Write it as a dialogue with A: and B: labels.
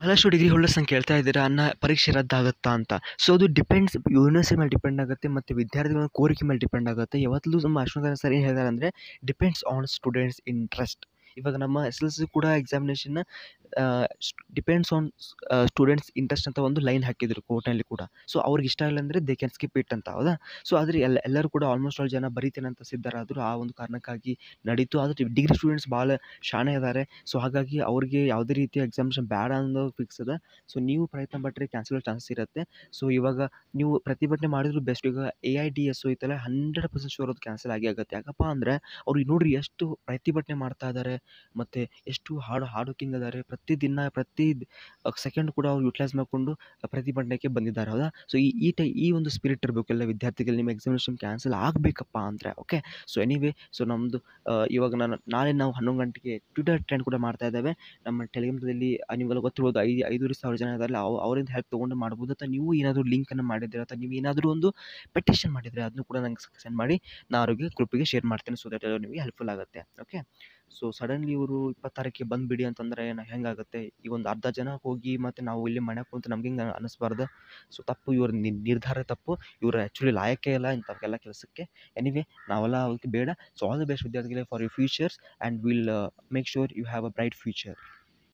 A: ಬಹಳಷ್ಟು degree holders ನಂಗೆ ಕೇಳ್ತಾ ಇದ್ದೀರಾ ಅನ್ನ ಪರೀಕ್ಷೆ ರದ್ದಾಗುತ್ತಾ ಅಂತ ಸೊ ಅದು ಡಿಪೆಂಡ್ಸ್ ಯೂನಿವರ್ಸಿಟಿ ಮೇಲೆ ಡಿಪೆಂಡ್ ಆಗುತ್ತೆ ಮತ್ತು ವಿದ್ಯಾರ್ಥಿಗಳ ಕೋರಿಕೆ ಮೇಲೆ ಡಿಪೆಂಡ್ ಆಗುತ್ತೆ ಯಾವತ್ತಲೂ ನಮ್ಮ ಅಶ್ವತ್ಥ ಸರ್ ಏನು ಹೇಳ್ತಾರೆ ಅಂದರೆ ಡಿಪೆಂಡ್ಸ್ ಆನ್ ಸ್ಟೂಡೆಂಟ್ಸ್ ಇಂಟ್ರೆಸ್ಟ್ ಇವಾಗ ನಮ್ಮ ಎಸ್ ಎಲ್ ಸಿ ಕೂಡ examination depends on students interest ಅಂತ ಒಂದು ಲೈನ್ ಹಾಕಿದ್ರು ಕೋರ್ಟ್ನಲ್ಲಿ ಕೂಡ ಸೊ ಅವ್ರಿಗೆ ಇಷ್ಟ ಇಲ್ಲ ಅಂದರೆ ದೇ ಕ್ಯಾನ್ ಸ್ಕಿಪ್ ಇಟ್ ಅಂತ ಹೌದಾ ಸೊ ಆದರೆ ಎಲ್ಲ ಎಲ್ಲರೂ ಕೂಡ ಆಲ್ಮೋಸ್ಟ್ ಆಲ್ ಜನ ಬರೀತೇನೆ ಅಂತ ಸಿದ್ಧರಾದರು ಆ ಒಂದು ಕಾರಣಕ್ಕಾಗಿ ನಡೀತು ಆದರೆ ಡಿಗ್ರಿ ಸ್ಟೂಡೆಂಟ್ಸ್ ಭಾಳ ಶಾಣೆ ಇದ್ದಾರೆ ಸೊ ಹಾಗಾಗಿ ಅವ್ರಿಗೆ ಯಾವುದೇ ರೀತಿಯ ಎಕ್ಸಾಮಿನೇಷನ್ ಬೇಡ ಅನ್ನೋದು ಫಿಕ್ಸ್ ಅದ ಸೊ ನೀವು ಪ್ರಯತ್ನ ಪಟ್ಟರೆ ಕ್ಯಾನ್ಸಲ್ ಚಾನ್ಸಸ್ ಇರುತ್ತೆ ಸೊ ಇವಾಗ ನೀವು ಪ್ರತಿಭಟನೆ ಮಾಡಿದ್ರು ಬೆಸ್ಟ್ ಈಗ ಎ ಐ ಡಿ ಎಸ್ ಐತಲ್ಲ ಹಂಡ್ರೆಡ್ ಪರ್ಸೆಂಟ್ ಶೋರ್ ಅದು ಕ್ಯಾನ್ಸಲ್ ಆಗಿ ಆಗುತ್ತೆ ಯಾಕಪ್ಪ ಅಂದರೆ ಅವ್ರಿಗೆ ನೋಡಿರಿ ಎಷ್ಟು ಪ್ರತಿಭಟನೆ ಮಾಡ್ತಾ ಇದ್ದಾರೆ ಮತ್ತು ಎಷ್ಟು ಹಾರ್ಡ್ ಹಾರ್ಡ್ ವರ್ಕಿಂಗ್ ಇದ್ದಾರೆ ಪ್ರತಿದಿನ ಪ್ರತಿ ಸೆಕೆಂಡ್ ಕೂಡ ಅವ್ರು ಯುಟಿಲೈಸ್ ಮಾಡಿಕೊಂಡು ಪ್ರತಿಭಟನೆಗೆ ಬಂದಿದ್ದಾರೆ ಹೌದಾ ಸೊ ಈ ಈ ಟೈ ಈ ಒಂದು ಸ್ಪಿರಿಟ್ ಇರಬೇಕು ಎಲ್ಲ ವಿದ್ಯಾರ್ಥಿಗಳು ನಿಮ್ಮ ಎಕ್ಸಾಮಿನೇಷನ್ ಕ್ಯಾನ್ಸಲ್ ಆಗಬೇಕಪ್ಪ ಅಂದರೆ ಓಕೆ ಸೊ ಎನಿವೇ ಸೊ ನಮ್ಮದು ಇವಾಗ ನಾನು ನಾಳೆ ನಾವು ಹನ್ನೊಂದು ಗಂಟೆಗೆ ಟ್ವಿಟರ್ ಟ್ರೆಂಡ್ ಕೂಡ ಮಾಡ್ತಾ ಇದ್ದೇವೆ ನಮ್ಮ ಟೆಲಿಗ್ರಾಮದಲ್ಲಿ ನಿಮಗೆಲ್ಲ ಗೊತ್ತಿರ್ಬೋದು ಐದು ಐದೂವರೆ ಸಾವಿರ ಜನ ಇದ್ದಾರಲ್ಲ ಅವ್ ಅವರಿಂದ ಹೆಲ್ಪ್ ತೊಗೊಂಡು ಮಾಡ್ಬೋದು ಅಥವಾ ನೀವು ಏನಾದರೂ ಲಿಂಕನ್ನು ಮಾಡಿದ್ದೀರಾ ಅಥವಾ ನೀವು ಏನಾದರೂ ಒಂದು ಪೆಟಿಷನ್ ಮಾಡಿದರೆ ಅದನ್ನು ಕೂಡ ನಂಗೆ ಸೆಂಡ್ ಮಾಡಿ ನಾನು ಅವ್ರಿಗೆ ಗ್ರೂಪಿಗೆ ಶೇರ್ ಮಾಡ್ತೇನೆ ಸೊ ದಟ್ ನಿಮಗೆ ಹೆಲ್ಪ್ಫುಲ್ ಆಗುತ್ತೆ ಓಕೆ ಸೊ ಸಡನ್ಲಿ ಇವರು ಇಪ್ಪತ್ತಾರಕ್ಕೆ ಬಂದುಬಿಡಿ ಅಂತಂದರೆ ಏನು ಹೆಂಗಾಗುತ್ತೆ ಈ ಒಂದು ಅರ್ಧ ಜನ ಹೋಗಿ ಮತ್ತು ನಾವು ಇಲ್ಲಿ ಮನೆ ಕುಂತು ನಮ್ಗೆ ಹಿಂಗೆ ಅನ್ನಿಸ್ಬಾರ್ದು ಸೊ ತಪ್ಪು ಇವ್ರ ನಿರ್ಧಾರ ತಪ್ಪು ಇವರು ಆ್ಯಕ್ಚುಲಿ ಲಾಯಕ್ಕೆ ಇಲ್ಲ ಇಂಥವ್ಕೆಲ್ಲ ಕೆಲಸಕ್ಕೆ ಎನಿವೆ ನಾವೆಲ್ಲ ಅದಕ್ಕೆ ಬೇಡ ಸೊ ಆಲ್ ದ ಬೆಸ್ಟ್ ವಿದ್ಯಾರ್ಥಿಗಳೇ for you futures and will make sure you have a bright future